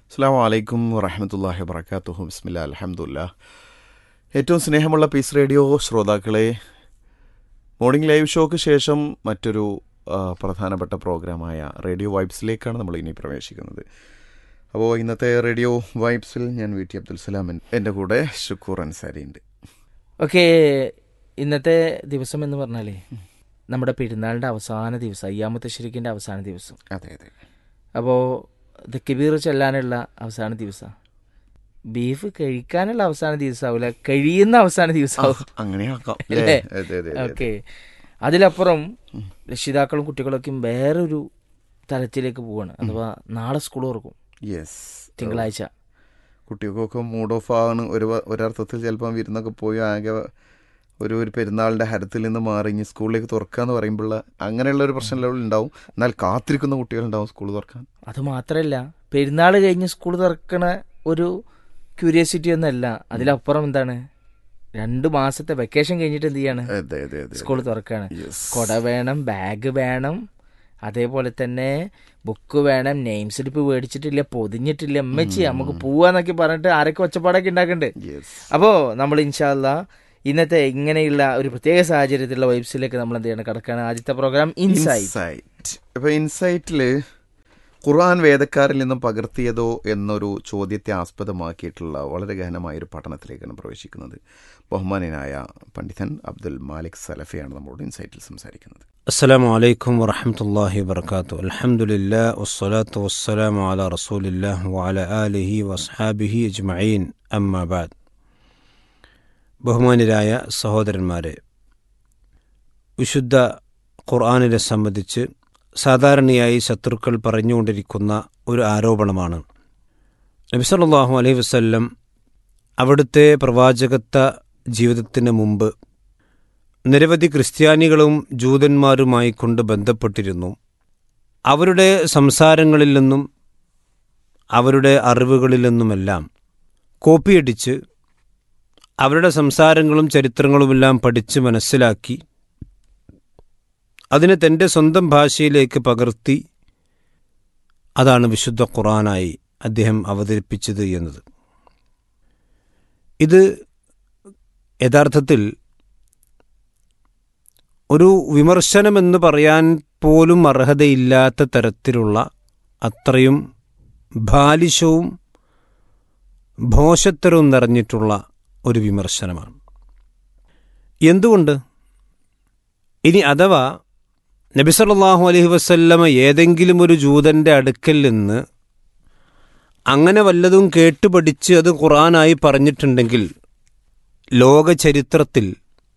അസ്സാം വലൈക്കും വറഹമത്തല്ലാഹി വർക്കാത്തുഹു ബിസ്മില്ല അലഹമുല്ല ഏറ്റവും സ്നേഹമുള്ള പീസ് റേഡിയോ ശ്രോതാക്കളെ മോർണിംഗ് ലൈവ് ഷോക്ക് ശേഷം മറ്റൊരു ആ, പ്രധാനപ്പെട്ട പ്രോഗ്രാമായ റേഡിയോ വൈബ്സിലേക്കാണ് നമ്മൾ ഇനി പ്രവേശിക്കുന്നത് അപ്പോൾ ഇന്നത്തെ റേഡിയോ വൈബ്സിൽ ഞാൻ വി ടി അബ്ദുൽ സലാം എൻ്റെ കൂടെ ഷുക്കൂർ അൻസാരി ഉണ്ട് ഓക്കെ ഇന്നത്തെ ദിവസം എന്ന് പറഞ്ഞാലേ നമ്മുടെ പെരുന്നാളിൻ്റെ അവസാന ദിവസം അയ്യാമത്തെ ശരിക്കിൻ്റെ അവസാന ദിവസം അതെ അതെ അപ്പോൾ ഇത് കിബീർ ചെല്ലാനുള്ള അവസാന ദിവസം ബീഫ് കഴിക്കാനുള്ള അവസാന ദിവസമാവില്ല കഴിയുന്ന അവസാന ദിവസമാവും അങ്ങനെ ആക്കാം അല്ലേ? അല്ലേ? അതെ അതെ അതെ ഓക്കെ അതിലപ്പുറം രക്ഷിതാക്കളും കുട്ടികളൊക്കെയും വേറൊരു തലത്തിലേക്ക് പോവാണ് അഥവാ നാളെ സ്കൂൾ തുറക്കും യെസ് തിങ്കളാഴ്ച കുട്ടികൾക്കൊക്കെ മൂഡ് ഓഫ് ആണ് ഒരു വ- ഒരർത്ഥത്തിൽ ചിലപ്പം വിരുന്നൊക്കെ പോയി ആകെ ഒരു ഒരു പെരുന്നാളിൻ്റെ ഹരത്തിൽ നിന്ന് മാറി ഇനി സ്കൂളിലേക്ക് തുറക്കാന്ന് പറയുമ്പോൾ അങ്ങനെയുള്ള ഒരു പ്രശ്നം ഉണ്ടാവും എന്നാൽ കാത്തിരിക്കുന്ന കുട്ടികളുണ്ടാവും സ്കൂൾ തുറക്കാൻ അത് മാത്രമല്ല പെരുന്നാൾ കഴിഞ്ഞ് സ്കൂൾ തുറക്കണ ഒരു ക്യൂരിയോസിറ്റി ഒന്നല്ല അതിലപ്പുറം എന്താണ് രണ്ട് മാസത്തെ വെക്കേഷൻ കഴിഞ്ഞിട്ട് എന്ത് ചെയ്യാണ് അതെ അതെ അതെ സ്കൂൾ തുറക്കാണ് യെസ് കൊട വേണം ബാഗ് വേണം അതേപോലെ തന്നെ ബുക്ക് വേണം നെയിം സ്ലിപ്പ് മേടിച്ചിട്ടില്ല പൊതിഞ്ഞിട്ടില്ല അമ്മച്ചി നമുക്ക് പോവാന്നൊക്കെ പറഞ്ഞിട്ട് ആരൊക്കെ ഒച്ചപ്പാടൊക്കെ ഉണ്ടാക്കണ്ട് യെസ് അപ്പോൾ നമ്മൾ ഇൻഷാല്ല ഇന്നത്തെ ഇങ്ങനെയുള്ള ഒരു പ്രത്യേക സാഹചര്യത്തിലുള്ള വൈബ്സിലേക്ക് നമ്മൾ എന്ത് ചെയ്യണം കിടക്കാണ് ആദ്യത്തെ പ്രോഗ്രാം ഇൻസൈറ്റ് ഇൻസൈറ്റ് ഇപ്പൊ ഇൻസൈറ്റില് ഖുർആൻ വേദക്കാരിൽ നിന്നും പകർത്തിയതോ എന്നൊരു ചോദ്യത്തെ ആസ്പദമാക്കിയിട്ടുള്ള വളരെ ഗഹനമായ ഒരു പഠനത്തിലേക്കാണ് പ്രവേശിക്കുന്നത് ബഹുമാനായ പണ്ഡിതൻ അബ്ദുൽ മാലിക് സലഫിയാണ് നമ്മളോട് ഇൻസൈറ്റിൽ സംസാരിക്കുന്നത് السلام عليكم ورحمة الله وبركاته الحمد لله والصلاة والسلام على رسول الله وعلى آله وأصحابه أجمعين أما بعد ബഹുമാനരായ സഹോദരന്മാരെ വിശുദ്ധ ഖുർആാനിനെ സംബന്ധിച്ച് സാധാരണയായി ശത്രുക്കൾ പറഞ്ഞുകൊണ്ടിരിക്കുന്ന ഒരു ആരോപണമാണ് നബിസല്ലാഹു അലൈഹി വസല്ലം അവിടുത്തെ പ്രവാചകത്വ ജീവിതത്തിന് മുമ്പ് നിരവധി ക്രിസ്ത്യാനികളും ജൂതന്മാരുമായി കൊണ്ട് ബന്ധപ്പെട്ടിരുന്നു അവരുടെ സംസാരങ്ങളിൽ നിന്നും അവരുടെ അറിവുകളിൽ നിന്നുമെല്ലാം കോപ്പിയടിച്ച് അവരുടെ സംസാരങ്ങളും ചരിത്രങ്ങളുമെല്ലാം പഠിച്ച് മനസ്സിലാക്കി അതിനെ തൻ്റെ സ്വന്തം ഭാഷയിലേക്ക് പകർത്തി അതാണ് വിശുദ്ധ ഖുറാനായി അദ്ദേഹം അവതരിപ്പിച്ചത് എന്നത് ഇത് യഥാർത്ഥത്തിൽ ഒരു വിമർശനമെന്ന് പറയാൻ പോലും അർഹതയില്ലാത്ത തരത്തിലുള്ള അത്രയും ബാലിശവും ഭോഷത്തരവും നിറഞ്ഞിട്ടുള്ള ഒരു വിമർശനമാണ് എന്തുകൊണ്ട് ഇനി അഥവാ നബിസല്ലാഹു അലൈഹി വസല്ലമ ഏതെങ്കിലും ഒരു ജൂതൻ്റെ അടുക്കൽ നിന്ന് അങ്ങനെ വല്ലതും കേട്ടുപഠിച്ച് അത് ഖുറാനായി പറഞ്ഞിട്ടുണ്ടെങ്കിൽ ലോക ചരിത്രത്തിൽ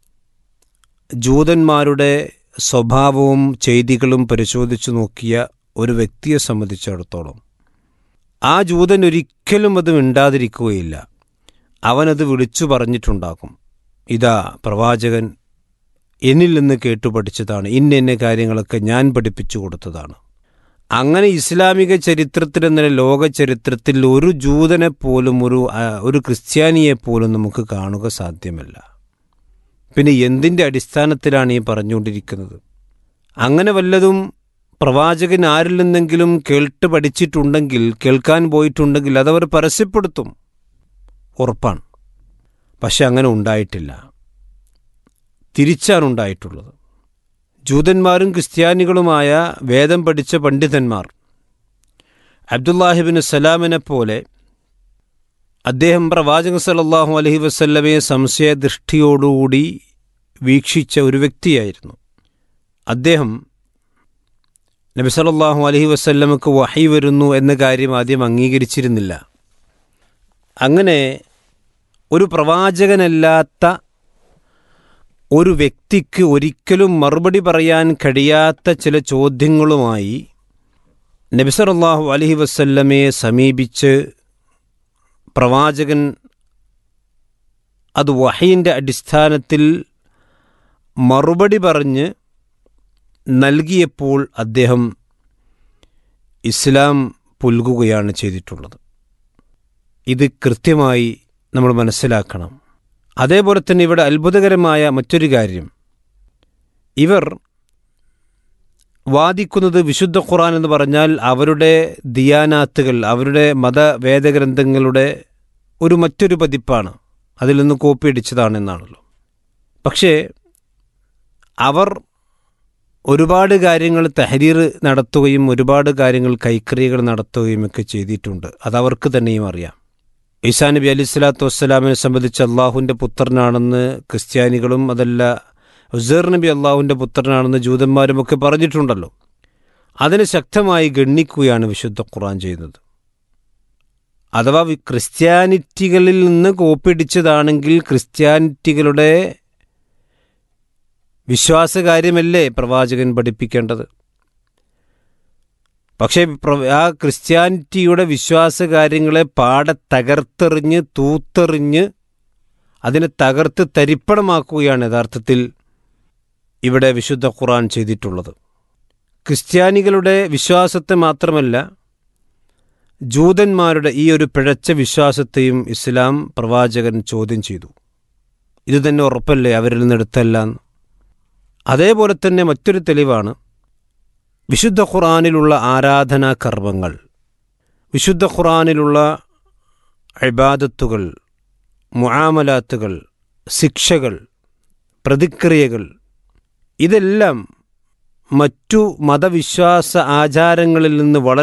ജൂതന്മാരുടെ സ്വഭാവവും ചെയ്തികളും പരിശോധിച്ചു നോക്കിയ ഒരു വ്യക്തിയെ സംബന്ധിച്ചിടത്തോളം ആ ജൂതൻ ഒരിക്കലും അത് മിണ്ടാതിരിക്കുകയില്ല അവനത് വിളിച്ചു പറഞ്ഞിട്ടുണ്ടാകും ഇതാ പ്രവാചകൻ എന്നിൽ നിന്ന് കേട്ടു പഠിച്ചതാണ് ഇന്ന ഇന്ന കാര്യങ്ങളൊക്കെ ഞാൻ പഠിപ്പിച്ചു കൊടുത്തതാണ് അങ്ങനെ ഇസ്ലാമിക ചരിത്രത്തിൽ എന്ന ലോക ചരിത്രത്തിൽ ഒരു ജൂതനെ പോലും ഒരു ആ, ഒരു ക്രിസ്ത്യാനിയെ പോലും നമുക്ക് കാണുക സാധ്യമല്ല പിന്നെ എന്തിൻ്റെ അടിസ്ഥാനത്തിലാണ് ഈ പറഞ്ഞുകൊണ്ടിരിക്കുന്നത് അങ്ങനെ വല്ലതും പ്രവാചകൻ ആരിൽ നിന്നെങ്കിലും കേട്ട് പഠിച്ചിട്ടുണ്ടെങ്കിൽ കേൾക്കാൻ പോയിട്ടുണ്ടെങ്കിൽ അതവർ പരസ്യപ്പെടുത്തും ഉറപ്പാണ് പക്ഷെ അങ്ങനെ ഉണ്ടായിട്ടില്ല തിരിച്ചാണ് ഉണ്ടായിട്ടുള്ളത് ജൂതന്മാരും ക്രിസ്ത്യാനികളുമായ വേദം പഠിച്ച പണ്ഡിതന്മാർ അബ്ദുല്ലാഹിബിന് സലാമിനെ പോലെ അദ്ദേഹം പ്രവാചക സല്ലല്ലാഹു അലൈഹി വസല്ലമയെ സംശയദൃഷ്ടിയോടുകൂടി വീക്ഷിച്ച ഒരു വ്യക്തിയായിരുന്നു അദ്ദേഹം നബി സല്ലല്ലാഹു അലൈഹി വസല്ലമക്ക് വഹി വരുന്നു എന്ന കാര്യം ആദ്യം അംഗീകരിച്ചിരുന്നില്ല അങ്ങനെ ഒരു പ്രവാചകനല്ലാത്ത ഒരു വ്യക്തിക്ക് ഒരിക്കലും മറുപടി പറയാൻ കഴിയാത്ത ചില ചോദ്യങ്ങളുമായി നബി സല്ലല്ലാഹു അലൈഹി വസല്ലമയെ സമീപിച്ച് പ്രവാചകൻ അത് വഹയിൻ്റെ അടിസ്ഥാനത്തിൽ മറുപടി പറഞ്ഞ് നൽകിയപ്പോൾ അദ്ദേഹം ഇസ്ലാം പുൽകുകയാണ് ചെയ്തിട്ടുള്ളത് ഇത് കൃത്യമായി നമ്മൾ മനസ്സിലാക്കണം അതേപോലെ തന്നെ ഇവിടെ അത്ഭുതകരമായ മറ്റൊരു കാര്യം ഇവർ വാദിക്കുന്നത് വിശുദ്ധ ഖുർആൻ എന്ന് പറഞ്ഞാൽ അവരുടെ ദിയാനാത്തുകൾ അവരുടെ മതവേദഗ്രന്ഥങ്ങളുടെ ഒരു മറ്റൊരു പതിപ്പാണ് അതിൽ നിന്ന് കോപ്പി അടിച്ചതാണെന്നാണല്ലോ പക്ഷേ അവർ ഒരുപാട് കാര്യങ്ങൾ തഹരീർ നടത്തുകയും ഒരുപാട് കാര്യങ്ങൾ കൈക്രിയകൾ നടത്തുകയും ഒക്കെ ചെയ്തിട്ടുണ്ട് അതവർക്ക് തന്നെയും അറിയാം ഈസാ നബി അലി സ്വലാത്തു വസ്സലാമിനെ സംബന്ധിച്ച് അള്ളാഹുവിൻ്റെ പുത്രനാണെന്ന് ക്രിസ്ത്യാനികളും അതല്ല ഉസേർ നബി അള്ളാഹുവിൻ്റെ പുത്രനാണെന്ന് ജൂതന്മാരും ഒക്കെ പറഞ്ഞിട്ടുണ്ടല്ലോ അതിനെ ശക്തമായി ഗണ്ണിക്കുകയാണ് വിശുദ്ധ ഖുർആൻ ചെയ്യുന്നത് അഥവാ വി- ക്രിസ്ത്യാനിറ്റികളിൽ നിന്ന് കോപ്പിടിച്ചതാണെങ്കിൽ ക്രിസ്ത്യാനിറ്റികളുടെ വിശ്വാസകാര്യമല്ലേ പ്രവാചകൻ പഠിപ്പിക്കേണ്ടത് പക്ഷേ പ്ര- ആ ക്രിസ്ത്യാനിറ്റിയുടെ വിശ്വാസകാര്യങ്ങളെ പാടെ തകർത്തെറിഞ്ഞ് തൂത്തെറിഞ്ഞ് അതിനെ തകർത്ത് തരിപ്പണമാക്കുകയാണ് യഥാർത്ഥത്തിൽ ഇവിടെ വിശുദ്ധ ഖുർആൻ ചെയ്തിട്ടുള്ളത് ക്രിസ്ത്യാനികളുടെ വിശ്വാസത്തെ മാത്രമല്ല ജൂതന്മാരുടെ ഈ ഒരു പിഴച്ച വിശ്വാസത്തെയും ഇസ്ലാം പ്രവാചകൻ ചോദ്യം ചെയ്തു ഇത് തന്നെ ഉറപ്പല്ലേ അവരിൽ നിന്നെടുത്തല്ല എന്ന് അതേപോലെ തന്നെ മറ്റൊരു തെളിവാണ് വിശുദ്ധ ഖുർആനിലുള്ള ആരാധനാ കർമ്മങ്ങൾ വിശുദ്ധ ഖുർആനിലുള്ള ഇബാദത്തുകൾ മുആമലാത്തുകൾ ശിക്ഷകൾ പ്രതിക്രിയകൾ ഇതെല്ലാം മറ്റു മതവിശ്വാസ ആചാരങ്ങളിൽ നിന്ന് വളരെ